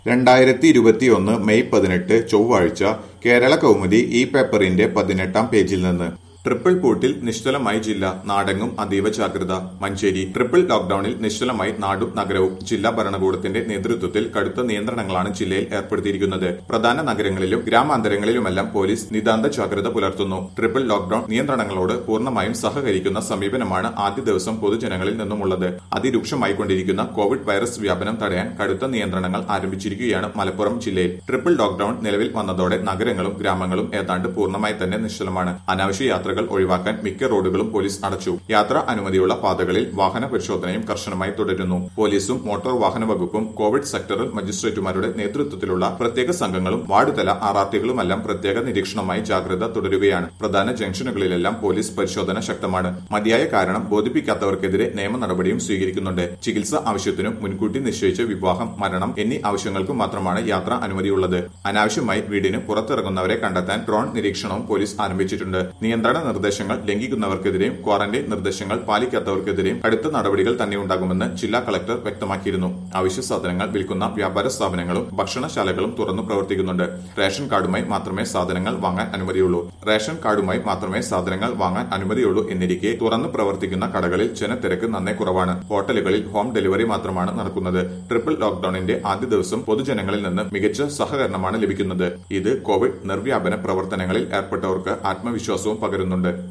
രണ്ടായിരത്തി ഇരുപത്തിയൊന്ന് മെയ് പതിനെട്ട് ചൊവ്വാഴ്ച കേരള കൗമുദി ഈ പേപ്പറിന്റെ പതിനെട്ടാം പേജിൽ നിന്ന് ട്രിപ്പിൾ പൂട്ടിൽ നിശ്ചലമായി ജില്ല നാടെങ്ങും അതീവ ജാഗ്രത മഞ്ചേരി ട്രിപ്പിൾ ലോക്ഡൌണിൽ നിശ്ചലമായി നാടും നഗരവും ജില്ലാ ഭരണകൂടത്തിന്റെ നേതൃത്വത്തിൽ കടുത്ത നിയന്ത്രണങ്ങളാണ് ജില്ലയിൽ ഏർപ്പെടുത്തിയിരിക്കുന്നത് പ്രധാന നഗരങ്ങളിലും ഗ്രാമാന്തരങ്ങളിലുമെല്ലാം പോലീസ് നിതാന്ത ജാഗ്രത പുലർത്തുന്നു ട്രിപ്പിൾ ലോക്ഡൌൺ നിയന്ത്രണങ്ങളോട് പൂർണ്ണമായും സഹകരിക്കുന്ന സമീപനമാണ് ആദ്യ ദിവസം പൊതുജനങ്ങളിൽ നിന്നുമുള്ളത് അതിരൂക്ഷമായി കൊണ്ടിരിക്കുന്ന കോവിഡ് വൈറസ് വ്യാപനം തടയാൻ കടുത്ത നിയന്ത്രണങ്ങൾ ആരംഭിച്ചിരിക്കുകയാണ് മലപ്പുറം ജില്ലയിൽ ട്രിപ്പിൾ ലോക്ഡൌൺ നിലവിൽ വന്നതോടെ നഗരങ്ങളും ഗ്രാമങ്ങളും ഏതാണ്ട് പൂർണ്ണമായി തന്നെ നിശ്ചലമാണ് അനാവശ്യ യാത്രകൾ ഒഴിവാക്കാൻ മിക്ക റോഡുകളും പോലീസ് അടച്ചു യാത്രാ അനുമതിയുള്ള പാതകളിൽ വാഹന പരിശോധനയും കർശനമായി തുടരുന്നു പോലീസും മോട്ടോർ വാഹന വകുപ്പും കോവിഡ് സെക്ടറൽ മജിസ്ട്രേറ്റുമാരുടെ നേതൃത്വത്തിലുള്ള പ്രത്യേക സംഘങ്ങളും വാർഡുതല ആർ ആർ ടികളുമെല്ലാം പ്രത്യേക നിരീക്ഷണമായി ജാഗ്രത തുടരുകയാണ് പ്രധാന ജംഗ്ഷനുകളിലെല്ലാം പോലീസ് പരിശോധന ശക്തമാണ് മതിയായ കാരണം ബോധിപ്പിക്കാത്തവർക്കെതിരെ നിയമ നടപടിയും സ്വീകരിക്കുന്നുണ്ട് ചികിത്സ ആവശ്യത്തിനും മുൻകൂട്ടി നിശ്ചയിച്ച വിവാഹം മരണം എന്നീ ആവശ്യങ്ങൾക്കും മാത്രമാണ് യാത്രാ അനുമതിയുള്ളത് അനാവശ്യമായി വീടിന് പുറത്തിറങ്ങുന്നവരെ കണ്ടെത്താൻ ഡ്രോൺ നിരീക്ഷണവും പോലീസ് ആരംഭിച്ചിട്ടുണ്ട് നിയന്ത്രണ നിർദ്ദേശങ്ങൾ ലംഘിക്കുന്നവർക്കെതിരെയും ക്വാറന്റൈൻ നിർദ്ദേശങ്ങൾ പാലിക്കാത്തവർക്കെതിരെയും കടുത്ത നടപടികൾ തന്നെ ഉണ്ടാകുമെന്ന് ജില്ലാ കളക്ടർ വ്യക്തമാക്കിയിരുന്നു അവശ്യ സാധനങ്ങൾ വിൽക്കുന്ന വ്യാപാര സ്ഥാപനങ്ങളും ഭക്ഷണശാലകളും തുറന്നു പ്രവർത്തിക്കുന്നുണ്ട് റേഷൻ കാർഡുമായി മാത്രമേ സാധനങ്ങൾ വാങ്ങാൻ അനുമതിയുള്ളൂ റേഷൻ കാർഡുമായി മാത്രമേ സാധനങ്ങൾ വാങ്ങാൻ അനുമതിയുള്ളൂ എന്നിരിക്കെ തുറന്നു പ്രവർത്തിക്കുന്ന കടകളിൽ ജനത്തിരക്ക് നന്നേ കുറവാണ് ഹോട്ടലുകളിൽ ഹോം ഡെലിവറി മാത്രമാണ് നടക്കുന്നത് ട്രിപ്പിൾ ലോക്ഡൌണിന്റെ ആദ്യ ദിവസം പൊതുജനങ്ങളിൽ നിന്ന് മികച്ച സഹകരണമാണ് ലഭിക്കുന്നത് ഇത് കോവിഡ് നിർവ്യാപന പ്രവർത്തനങ്ങളിൽ ഏർപ്പെട്ടവർക്ക് ആത്മവിശ്വാസവും പകരുന്നുണ്ട്